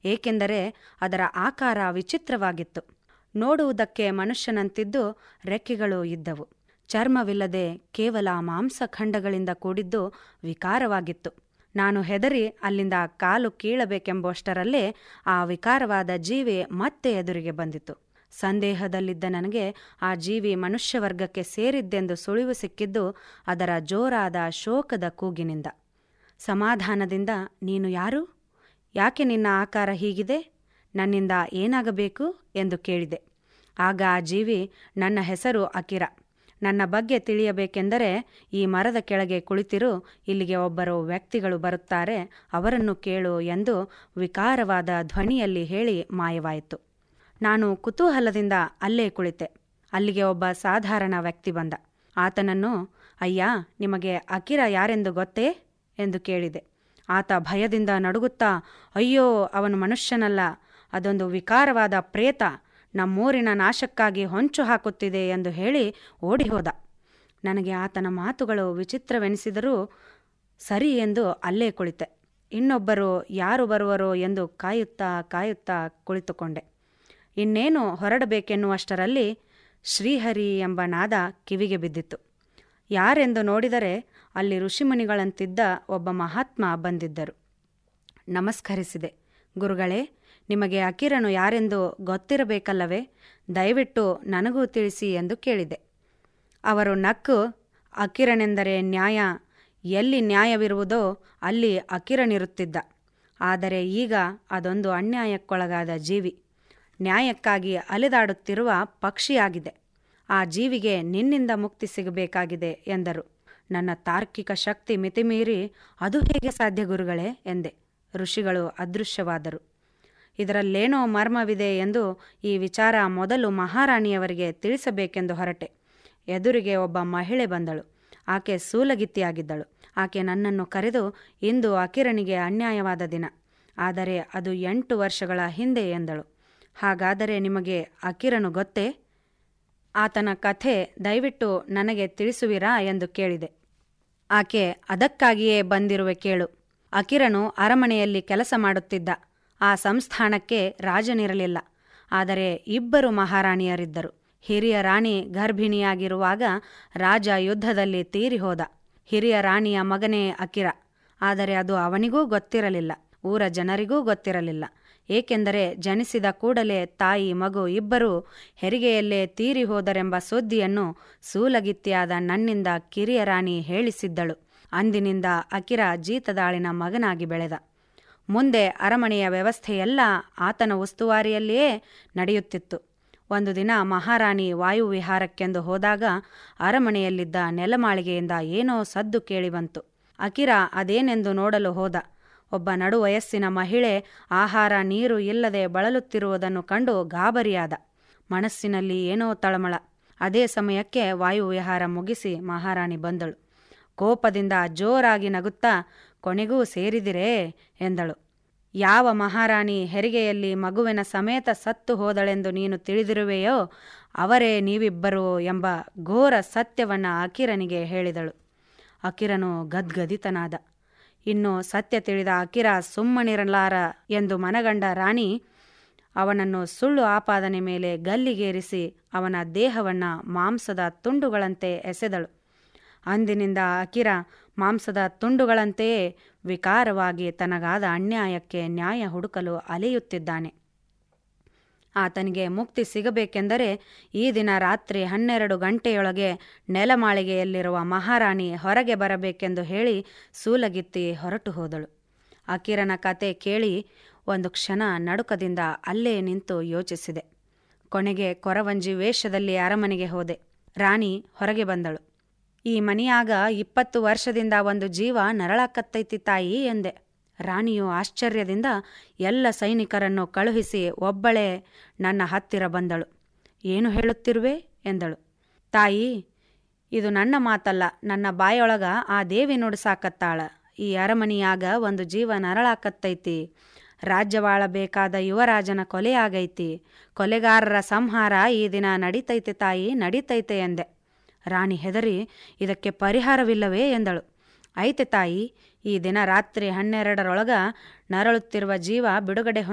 ಏಕೆಂದರೆ ಅದರ ಆಕಾರ ವಿಚಿತ್ರವಾಗಿತ್ತು ನೋಡುವುದಕ್ಕೆ ಮನುಷ್ಯನಂತಿದ್ದು ರೆಕ್ಕೆಗಳು ಇದ್ದವು ಚರ್ಮವಿಲ್ಲದೆ ಕೇವಲ ಮಾಂಸಖಂಡಗಳಿಂದ ಕೂಡಿದ್ದು ವಿಕಾರವಾಗಿತ್ತು ನಾನು ಹೆದರಿ ಅಲ್ಲಿಂದ ಕಾಲು ಕೀಳಬೇಕೆಂಬುವಷ್ಟರಲ್ಲೇ ಆ ವಿಕಾರವಾದ ಜೀವಿ ಮತ್ತೆ ಎದುರಿಗೆ ಬಂದಿತು ಸಂದೇಹದಲ್ಲಿದ್ದ ನನಗೆ ಆ ಜೀವಿ ಮನುಷ್ಯವರ್ಗಕ್ಕೆ ಸೇರಿದ್ದೆಂದು ಸುಳಿವು ಸಿಕ್ಕಿದ್ದು ಅದರ ಜೋರಾದ ಶೋಕದ ಕೂಗಿನಿಂದ ಸಮಾಧಾನದಿಂದ ನೀನು ಯಾರು ಯಾಕೆ ನಿನ್ನ ಆಕಾರ ಹೀಗಿದೆ ನನ್ನಿಂದ ಏನಾಗಬೇಕು ಎಂದು ಕೇಳಿದೆ ಆಗ ಆ ಜೀವಿ ನನ್ನ ಹೆಸರು ಅಕಿರ ನನ್ನ ಬಗ್ಗೆ ತಿಳಿಯಬೇಕೆಂದರೆ ಈ ಮರದ ಕೆಳಗೆ ಕುಳಿತಿರು ಇಲ್ಲಿಗೆ ಒಬ್ಬರು ವ್ಯಕ್ತಿಗಳು ಬರುತ್ತಾರೆ ಅವರನ್ನು ಕೇಳು ಎಂದು ವಿಕಾರವಾದ ಧ್ವನಿಯಲ್ಲಿ ಹೇಳಿ ಮಾಯವಾಯಿತು ನಾನು ಕುತೂಹಲದಿಂದ ಅಲ್ಲೇ ಕುಳಿತೆ ಅಲ್ಲಿಗೆ ಒಬ್ಬ ಸಾಧಾರಣ ವ್ಯಕ್ತಿ ಬಂದ ಆತನನ್ನು ಅಯ್ಯ ನಿಮಗೆ ಅಕಿರ ಯಾರೆಂದು ಗೊತ್ತೇ ಎಂದು ಕೇಳಿದೆ ಆತ ಭಯದಿಂದ ನಡುಗುತ್ತಾ ಅಯ್ಯೋ ಅವನು ಮನುಷ್ಯನಲ್ಲ ಅದೊಂದು ವಿಕಾರವಾದ ಪ್ರೇತ ನಮ್ಮೂರಿನ ನಾಶಕ್ಕಾಗಿ ಹೊಂಚು ಹಾಕುತ್ತಿದೆ ಎಂದು ಹೇಳಿ ಓಡಿ ಹೋದ ನನಗೆ ಆತನ ಮಾತುಗಳು ವಿಚಿತ್ರವೆನಿಸಿದರೂ ಸರಿ ಎಂದು ಅಲ್ಲೇ ಕುಳಿತೆ ಇನ್ನೊಬ್ಬರು ಯಾರು ಬರುವರೋ ಎಂದು ಕಾಯುತ್ತಾ ಕಾಯುತ್ತಾ ಕುಳಿತುಕೊಂಡೆ ಇನ್ನೇನು ಹೊರಡಬೇಕೆನ್ನುವಷ್ಟರಲ್ಲಿ ಶ್ರೀಹರಿ ಎಂಬ ನಾದ ಕಿವಿಗೆ ಬಿದ್ದಿತು ಯಾರೆಂದು ನೋಡಿದರೆ ಅಲ್ಲಿ ಋಷಿಮುನಿಗಳಂತಿದ್ದ ಒಬ್ಬ ಮಹಾತ್ಮ ಬಂದಿದ್ದರು ನಮಸ್ಕರಿಸಿದೆ ಗುರುಗಳೇ ನಿಮಗೆ ಅಕಿರನು ಯಾರೆಂದು ಗೊತ್ತಿರಬೇಕಲ್ಲವೇ ದಯವಿಟ್ಟು ನನಗೂ ತಿಳಿಸಿ ಎಂದು ಕೇಳಿದೆ ಅವರು ನಕ್ಕು ಅಕಿರನೆಂದರೆ ನ್ಯಾಯ ಎಲ್ಲಿ ನ್ಯಾಯವಿರುವುದೋ ಅಲ್ಲಿ ಅಕಿರನಿರುತ್ತಿದ್ದ ಆದರೆ ಈಗ ಅದೊಂದು ಅನ್ಯಾಯಕ್ಕೊಳಗಾದ ಜೀವಿ ನ್ಯಾಯಕ್ಕಾಗಿ ಅಲೆದಾಡುತ್ತಿರುವ ಪಕ್ಷಿಯಾಗಿದೆ ಆ ಜೀವಿಗೆ ನಿನ್ನಿಂದ ಮುಕ್ತಿ ಸಿಗಬೇಕಾಗಿದೆ ಎಂದರು ನನ್ನ ತಾರ್ಕಿಕ ಶಕ್ತಿ ಮಿತಿಮೀರಿ ಅದು ಹೇಗೆ ಸಾಧ್ಯ ಗುರುಗಳೇ ಎಂದೆ ಋಷಿಗಳು ಅದೃಶ್ಯವಾದರು ಇದರಲ್ಲೇನೋ ಮರ್ಮವಿದೆ ಎಂದು ಈ ವಿಚಾರ ಮೊದಲು ಮಹಾರಾಣಿಯವರಿಗೆ ತಿಳಿಸಬೇಕೆಂದು ಹೊರಟೆ ಎದುರಿಗೆ ಒಬ್ಬ ಮಹಿಳೆ ಬಂದಳು ಆಕೆ ಸೂಲಗಿತ್ತಿಯಾಗಿದ್ದಳು ಆಕೆ ನನ್ನನ್ನು ಕರೆದು ಇಂದು ಅಕಿರನಿಗೆ ಅನ್ಯಾಯವಾದ ದಿನ ಆದರೆ ಅದು ಎಂಟು ವರ್ಷಗಳ ಹಿಂದೆ ಎಂದಳು ಹಾಗಾದರೆ ನಿಮಗೆ ಅಕಿರನು ಗೊತ್ತೇ ಆತನ ಕಥೆ ದಯವಿಟ್ಟು ನನಗೆ ತಿಳಿಸುವಿರಾ ಎಂದು ಕೇಳಿದೆ ಆಕೆ ಅದಕ್ಕಾಗಿಯೇ ಬಂದಿರುವೆ ಕೇಳು ಅಕಿರನು ಅರಮನೆಯಲ್ಲಿ ಕೆಲಸ ಮಾಡುತ್ತಿದ್ದ ಆ ಸಂಸ್ಥಾನಕ್ಕೆ ರಾಜನಿರಲಿಲ್ಲ ಆದರೆ ಇಬ್ಬರು ಮಹಾರಾಣಿಯರಿದ್ದರು ಹಿರಿಯ ರಾಣಿ ಗರ್ಭಿಣಿಯಾಗಿರುವಾಗ ರಾಜ ಯುದ್ಧದಲ್ಲಿ ತೀರಿ ಹೋದ ಹಿರಿಯ ರಾಣಿಯ ಮಗನೇ ಅಕಿರ ಆದರೆ ಅದು ಅವನಿಗೂ ಗೊತ್ತಿರಲಿಲ್ಲ ಊರ ಜನರಿಗೂ ಗೊತ್ತಿರಲಿಲ್ಲ ಏಕೆಂದರೆ ಜನಿಸಿದ ಕೂಡಲೇ ತಾಯಿ ಮಗು ಇಬ್ಬರೂ ಹೆರಿಗೆಯಲ್ಲೇ ತೀರಿ ಹೋದರೆಂಬ ಸುದ್ದಿಯನ್ನು ಸೂಲಗಿತ್ತಿಯಾದ ನನ್ನಿಂದ ಕಿರಿಯ ರಾಣಿ ಹೇಳಿಸಿದ್ದಳು ಅಂದಿನಿಂದ ಅಕಿರ ಜೀತದಾಳಿನ ಮಗನಾಗಿ ಬೆಳೆದ ಮುಂದೆ ಅರಮನೆಯ ವ್ಯವಸ್ಥೆಯೆಲ್ಲ ಆತನ ಉಸ್ತುವಾರಿಯಲ್ಲಿಯೇ ನಡೆಯುತ್ತಿತ್ತು ಒಂದು ದಿನ ಮಹಾರಾಣಿ ವಾಯುವಿಹಾರಕ್ಕೆಂದು ಹೋದಾಗ ಅರಮನೆಯಲ್ಲಿದ್ದ ನೆಲಮಾಳಿಗೆಯಿಂದ ಏನೋ ಸದ್ದು ಕೇಳಿಬಂತು ಅಕಿರ ಅದೇನೆಂದು ನೋಡಲು ಹೋದ ಒಬ್ಬ ನಡುವಯಸ್ಸಿನ ಮಹಿಳೆ ಆಹಾರ ನೀರು ಇಲ್ಲದೆ ಬಳಲುತ್ತಿರುವುದನ್ನು ಕಂಡು ಗಾಬರಿಯಾದ ಮನಸ್ಸಿನಲ್ಲಿ ಏನೋ ತಳಮಳ ಅದೇ ಸಮಯಕ್ಕೆ ವಾಯುವಿಹಾರ ಮುಗಿಸಿ ಮಹಾರಾಣಿ ಬಂದಳು ಕೋಪದಿಂದ ಜೋರಾಗಿ ನಗುತ್ತಾ ಕೊನೆಗೂ ಸೇರಿದಿರೇ ಎಂದಳು ಯಾವ ಮಹಾರಾಣಿ ಹೆರಿಗೆಯಲ್ಲಿ ಮಗುವಿನ ಸಮೇತ ಸತ್ತು ಹೋದಳೆಂದು ನೀನು ತಿಳಿದಿರುವೆಯೋ ಅವರೇ ನೀವಿಬ್ಬರು ಎಂಬ ಘೋರ ಸತ್ಯವನ್ನ ಅಕಿರನಿಗೆ ಹೇಳಿದಳು ಅಕಿರನು ಗದ್ಗದಿತನಾದ ಇನ್ನು ಸತ್ಯ ತಿಳಿದ ಅಕಿರ ಸುಮ್ಮನಿರಲಾರ ಎಂದು ಮನಗಂಡ ರಾಣಿ ಅವನನ್ನು ಸುಳ್ಳು ಆಪಾದನೆ ಮೇಲೆ ಗಲ್ಲಿಗೇರಿಸಿ ಅವನ ದೇಹವನ್ನ ಮಾಂಸದ ತುಂಡುಗಳಂತೆ ಎಸೆದಳು ಅಂದಿನಿಂದ ಅಕಿರ ಮಾಂಸದ ತುಂಡುಗಳಂತೆಯೇ ವಿಕಾರವಾಗಿ ತನಗಾದ ಅನ್ಯಾಯಕ್ಕೆ ನ್ಯಾಯ ಹುಡುಕಲು ಅಲೆಯುತ್ತಿದ್ದಾನೆ ಆತನಿಗೆ ಮುಕ್ತಿ ಸಿಗಬೇಕೆಂದರೆ ಈ ದಿನ ರಾತ್ರಿ ಹನ್ನೆರಡು ಗಂಟೆಯೊಳಗೆ ನೆಲಮಾಳಿಗೆಯಲ್ಲಿರುವ ಮಹಾರಾಣಿ ಹೊರಗೆ ಬರಬೇಕೆಂದು ಹೇಳಿ ಸೂಲಗಿತ್ತಿ ಹೊರಟು ಹೋದಳು ಅಕಿರನ ಕತೆ ಕೇಳಿ ಒಂದು ಕ್ಷಣ ನಡುಕದಿಂದ ಅಲ್ಲೇ ನಿಂತು ಯೋಚಿಸಿದೆ ಕೊನೆಗೆ ಕೊರವಂಜಿ ವೇಷದಲ್ಲಿ ಅರಮನೆಗೆ ಹೋದೆ ರಾಣಿ ಹೊರಗೆ ಬಂದಳು ಈ ಮನೆಯಾಗ ಇಪ್ಪತ್ತು ವರ್ಷದಿಂದ ಒಂದು ಜೀವ ನರಳಾಕತ್ತೈತಿ ತಾಯಿ ಎಂದೆ ರಾಣಿಯು ಆಶ್ಚರ್ಯದಿಂದ ಎಲ್ಲ ಸೈನಿಕರನ್ನು ಕಳುಹಿಸಿ ಒಬ್ಬಳೇ ನನ್ನ ಹತ್ತಿರ ಬಂದಳು ಏನು ಹೇಳುತ್ತಿರುವೆ ಎಂದಳು ತಾಯಿ ಇದು ನನ್ನ ಮಾತಲ್ಲ ನನ್ನ ಬಾಯೊಳಗ ಆ ದೇವಿ ನುಡಿಸಾಕತ್ತಾಳ ಈ ಅರಮನೆಯಾಗ ಒಂದು ಜೀವ ನರಳಾಕತ್ತೈತಿ ರಾಜ್ಯವಾಳಬೇಕಾದ ಯುವರಾಜನ ಕೊಲೆಯಾಗೈತಿ ಕೊಲೆಗಾರರ ಸಂಹಾರ ಈ ದಿನ ನಡೀತೈತೆ ತಾಯಿ ನಡೀತೈತೆ ಎಂದೆ ರಾಣಿ ಹೆದರಿ ಇದಕ್ಕೆ ಪರಿಹಾರವಿಲ್ಲವೇ ಎಂದಳು ಐತೆ ತಾಯಿ ಈ ದಿನ ರಾತ್ರಿ ಹನ್ನೆರಡರೊಳಗ ನರಳುತ್ತಿರುವ ಜೀವ ಬಿಡುಗಡೆ